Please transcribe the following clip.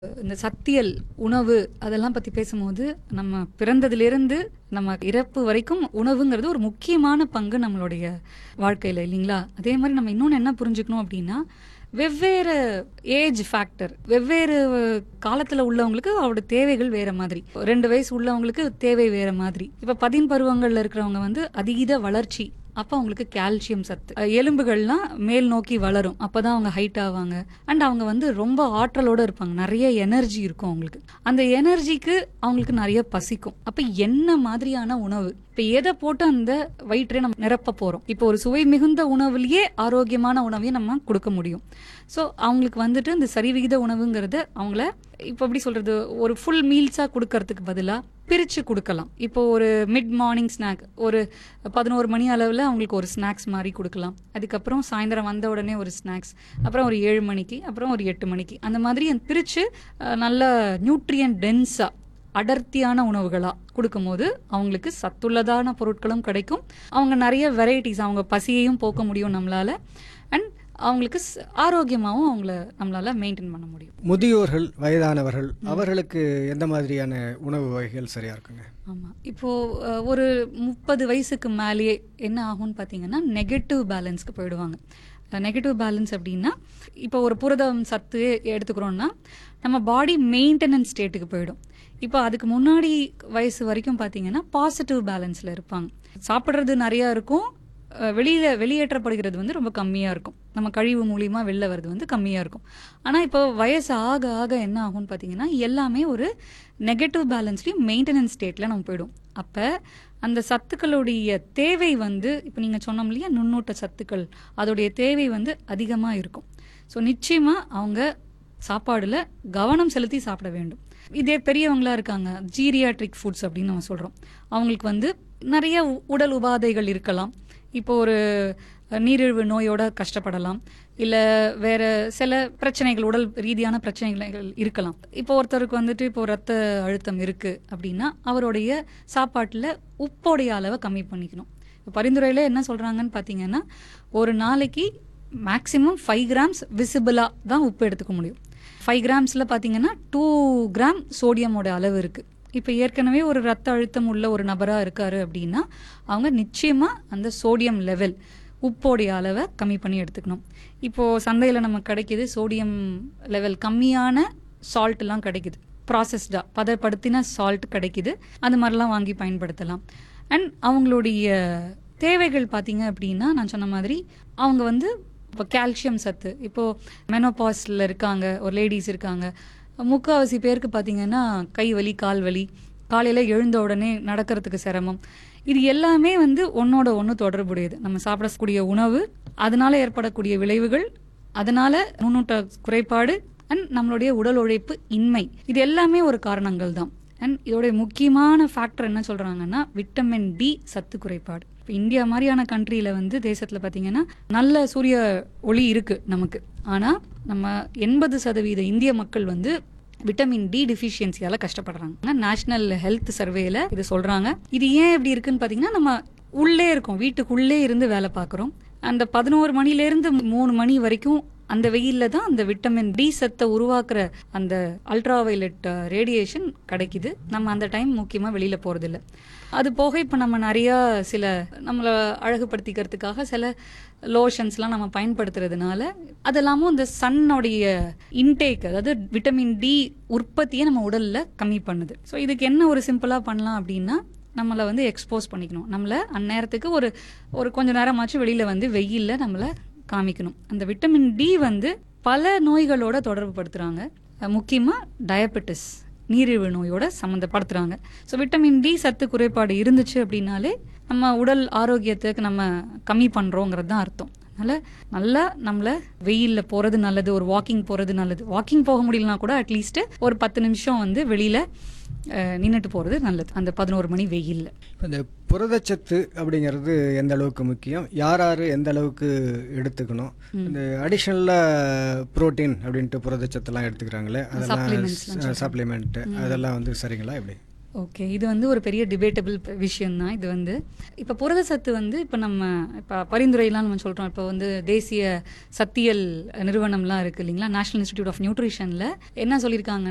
இந்த சத்தியல் உணவு அதெல்லாம் பத்தி பேசும்போது நம்ம பிறந்ததிலிருந்து நம்ம இறப்பு வரைக்கும் உணவுங்கிறது ஒரு முக்கியமான பங்கு நம்மளுடைய வாழ்க்கையில இல்லைங்களா அதே மாதிரி நம்ம இன்னொன்னு என்ன புரிஞ்சுக்கணும் அப்படின்னா வெவ்வேறு ஏஜ் ஃபேக்டர் வெவ்வேறு காலத்துல உள்ளவங்களுக்கு அவரோட தேவைகள் வேற மாதிரி ரெண்டு வயசு உள்ளவங்களுக்கு தேவை வேற மாதிரி இப்ப பதின் பருவங்கள்ல இருக்கிறவங்க வந்து அதீத வளர்ச்சி அப்போ அவங்களுக்கு கால்சியம் சத்து அஹ் எலும்புகள்லாம் மேல் நோக்கி வளரும் அப்பதான் அவங்க ஹைட் ஆவாங்க அண்ட் அவங்க வந்து ரொம்ப ஆற்றலோட இருப்பாங்க நிறைய எனர்ஜி இருக்கும் அவங்களுக்கு அந்த எனர்ஜிக்கு அவங்களுக்கு நிறைய பசிக்கும் அப்ப என்ன மாதிரியான உணவு இப்ப எதை போட்டு அந்த வயிற்றை நம்ம நிரப்ப போறோம் இப்போ ஒரு சுவை மிகுந்த உணவுலயே ஆரோக்கியமான உணவையும் நம்ம கொடுக்க முடியும் ஸோ அவங்களுக்கு வந்துட்டு இந்த சரிவிகித உணவுங்கிறது அவங்கள இப்போ எப்படி சொல்றது ஒரு ஃபுல் மீல்ஸா கொடுக்கறதுக்கு பதிலா பிரிச்சு கொடுக்கலாம் இப்போ ஒரு மிட் மார்னிங் ஸ்நாக் ஒரு பதினோரு மணி அளவில் அவங்களுக்கு ஒரு ஸ்நாக்ஸ் மாதிரி கொடுக்கலாம் அதுக்கப்புறம் சாயந்தரம் வந்த உடனே ஒரு ஸ்நாக்ஸ் அப்புறம் ஒரு ஏழு மணிக்கு அப்புறம் ஒரு எட்டு மணிக்கு அந்த மாதிரி பிரித்து நல்ல நியூட்ரியன் டென்ஸாக அடர்த்தியான உணவுகளா கொடுக்கும்போது அவங்களுக்கு சத்துள்ளதான பொருட்களும் கிடைக்கும் அவங்க நிறைய வெரைட்டிஸ் அவங்க பசியையும் போக்க முடியும் நம்மளால அண்ட் அவங்களுக்கு ஸ்- ஆரோக்கியமாவும் அவங்கள நம்மளால மெயின்டைன் பண்ண முடியும் முதியோர்கள் வயதானவர்கள் அவர்களுக்கு எந்த மாதிரியான உணவு வகைகள் சரியா இருக்குங்க ஆமா இப்போ அஹ், ஒரு முப்பது வயசுக்கு மேலேயே என்ன ஆகும்னு பார்த்தீங்கன்னா நெகட்டிவ் பேலன்ஸ்க்கு போயிடுவாங்க நெகட்டிவ் பேலன்ஸ் அப்படின்னா இப்போ ஒரு புரதம் சத்து எடுத்துக்கிறோம்னா நம்ம பாடி மெயின்டெனன்ஸ் ஸ்டேட்டுக்கு போயிடும் இப்போ அதுக்கு முன்னாடி வயசு வரைக்கும் பார்த்தீங்கன்னா பாசிட்டிவ் பேலன்ஸில் இருப்பாங்க சாப்பிட்றது நிறையா இருக்கும் அஹ், வெளியில வெளியேற்றப்படுகிறது வந்து ரொம்ப கம்மியாக இருக்கும் நம்ம கழிவு மூலியமா வெளில வர்றது வந்து கம்மியாக இருக்கும் ஆனால் இப்போ வயசு ஆக ஆக என்ன ஆகும்னு பார்த்தீங்கன்னா எல்லாமே ஒரு நெகட்டிவ் பேலன்ஸ்லையும் மெயின்டெனன்ஸ் ஸ்டேட்டில் நம்ம போயிடும் அப்போ அந்த சத்துக்களுடைய தேவை வந்து இப்போ நீங்கள் சொன்னோம் இல்லையா நுண்ணூட்ட சத்துக்கள் அதோடைய தேவை வந்து அதிகமாக இருக்கும் ஸோ நிச்சயமாக அவங்க சாப்பாடுல கவனம் செலுத்தி சாப்பிட வேண்டும் இதே பெரியவங்களா இருக்காங்க ஜீரியாட்ரிக் ஃபுட்ஸ் அப்படின்னு நம்ம சொல்றோம் அவங்களுக்கு வந்து நிறைய உ- உடல் உபாதைகள் இருக்கலாம் இப்போ ஒரு அஹ், நீரிழிவு நோயோட கஷ்டப்படலாம் இல்ல வேற சில பிரச்சனைகள் உடல் ரீதியான பிரச்சனைகள் இருக்கலாம் இப்போ ஒருத்தருக்கு வந்துட்டு இப்போ ரத்த அழுத்தம் இருக்கு அப்படின்னா அவருடைய சாப்பாட்டுல உப்போடைய அளவை கம்மி பண்ணிக்கணும் இப்போ பரிந்துரையில என்ன சொல்றாங்கன்னு பாத்தீங்கன்னா ஒரு நாளைக்கு மேக்ஸிமம் ஃபைவ் கிராம்ஸ் விசிபிளா தான் உப்பு எடுத்துக்க முடியும் ஃபைவ் கிராம்ஸ்ல பாத்தீங்கன்னா டூ கிராம் சோடியமோட அளவு இருக்கு இப்போ ஏற்கனவே ஒரு ரத்த அழுத்தம் உள்ள ஒரு நபரா இருக்காரு அப்படின்னா அவங்க நிச்சயமா அந்த சோடியம் லெவல் உப்போடைய அளவை கம்மி பண்ணி எடுத்துக்கணும் இப்போ சந்தையில நமக்கு கிடைக்குது சோடியம் லெவல் கம்மியான சால்ட் எல்லாம் கிடைக்குது ப்ராசஸ்டா பதப்படுத்தின சால்ட் கிடைக்குது அந்த மாதிரிலாம் வாங்கி பயன்படுத்தலாம் அண்ட் அவங்களுடைய தேவைகள் பார்த்தீங்க அப்படின்னா நான் சொன்ன மாதிரி அவங்க வந்து இப்போ கால்சியம் சத்து இப்போ மெனோபாஸ்ல இருக்காங்க ஒரு லேடிஸ் இருக்காங்க முக்காவாசி பேருக்கு பார்த்தீங்கன்னா கை வலி கால் வலி காலையில் எழுந்த உடனே நடக்கிறதுக்கு சிரமம் இது எல்லாமே வந்து ஒன்னோட ஒன்று தொடர்புடையது நம்ம சாப்பிடக்கூடிய உணவு அதனால ஏற்படக்கூடிய விளைவுகள் அதனால நுண்ணூட்ட குறைபாடு அண்ட் நம்மளுடைய உடல் உழைப்பு இன்மை இது எல்லாமே ஒரு காரணங்கள் தான் அண்ட் இதோடைய முக்கியமான ஃபேக்டர் என்ன சொல்றாங்கன்னா விட்டமின் டி சத்து குறைபாடு இப்போ இந்தியா மாதிரியான கண்ட்ரியில வந்து தேசத்துல பாத்தீங்கன்னா நல்ல சூரிய ஒளி இருக்கு நமக்கு ஆனா நம்ம எண்பது சதவீத இந்திய மக்கள் வந்து விட்டமின் டி டிஃபிஷியன்சியால கஷ்டப்படுறாங்க நேஷனல் ஹெல்த் சர்வேல இது சொல்றாங்க இது ஏன் இப்படி இருக்குன்னு பாத்தீங்கன்னா நம்ம உள்ளே இருக்கோம் வீட்டுக்குள்ளே இருந்து வேலை பார்க்குறோம் அந்த பதினோரு மணில இருந்து மூணு மணி வரைக்கும் அந்த வெயில்ல தான் அந்த விட்டமின் டி சத்தை உருவாக்குற அந்த அல்ட்ரா வயலட் ரேடியேஷன் கிடைக்குது நம்ம அந்த டைம் முக்கியமா வெளியில போறது இல்ல அது போக இப்ப நம்ம நிறைய சில நம்மளை அழகுபடுத்திக்கிறதுக்காக சில லோஷன்ஸ்லாம் நம்ம பயன்படுத்துறதுனால அதெல்லாமும் இந்த சன்னுடைய இன்டேக் அதாவது விட்டமின் டி உற்பத்தியை நம்ம உடல்ல கம்மி பண்ணுது ஸோ இதுக்கு என்ன ஒரு சிம்பிளா பண்ணலாம் அப்படின்னா நம்மளை வந்து எக்ஸ்போஸ் பண்ணிக்கணும் நம்மள அந்நேரத்துக்கு ஒரு ஒரு கொஞ்ச நேரமாச்சும் வெளியில வந்து வெயில்ல நம்மள காமிக்கணும் அந்த விட்டமின் டி வந்து பல நோய்களோட தொடர்பு படுத்துறாங்க அஹ் முக்கியமா டயபெட்டிஸ் நீரிழிவு நோயோட சம்மந்தப்படுத்துறாங்க ஸோ விட்டமின் டி சத்து குறைபாடு இருந்துச்சு அப்படின்னாலே நம்ம உடல் ஆரோக்கியத்துக்கு நம்ம கம்மி பண்றோங்கிறது தான் அர்த்தம் அதனால நல்லா நம்மள வெயில்ல போறது நல்லது ஒரு வாக்கிங் போறது நல்லது வாக்கிங் போக முடியலனா கூட அட்லீஸ்ட் ஒரு பத்து நிமிஷம் வந்து வெளியில அஹ், நின்னுட்டு போறது நல்லது அந்த பதினோரு மணி வெயில்ல இப்ப இந்த புரதச்சத்து அப்படிங்கிறது எந்த அளவுக்கு முக்கியம் யார் யார் எந்த அளவுக்கு எடுத்துக்கணும் இந்த அடிஷ்னலா புரோட்டீன் அப்படின்ட்டு புரதச்சத்துலாம் எடுத்துக்கிறாங்களே Supplements அதெல்லாம் சப்ளிமெண்ட் அதெல்லாம் வந்து சரிங்களா எப்படி ஓகே இது வந்து ஒரு பெரிய டிபேட்டபிள் விஷயம் தான் இது வந்து இப்போ புரத சத்து வந்து இப்போ நம்ம இப்போ பரிந்துரைலாம் நம்ம சொல்கிறோம் இப்போ வந்து தேசிய சத்தியல் நிறுவனம்லாம் இருக்கு இல்லைங்களா நேஷனல் இன்ஸ்டிடியூட் ஆஃப் நியூட்ரிஷனில் என்ன சொல்லியிருக்காங்க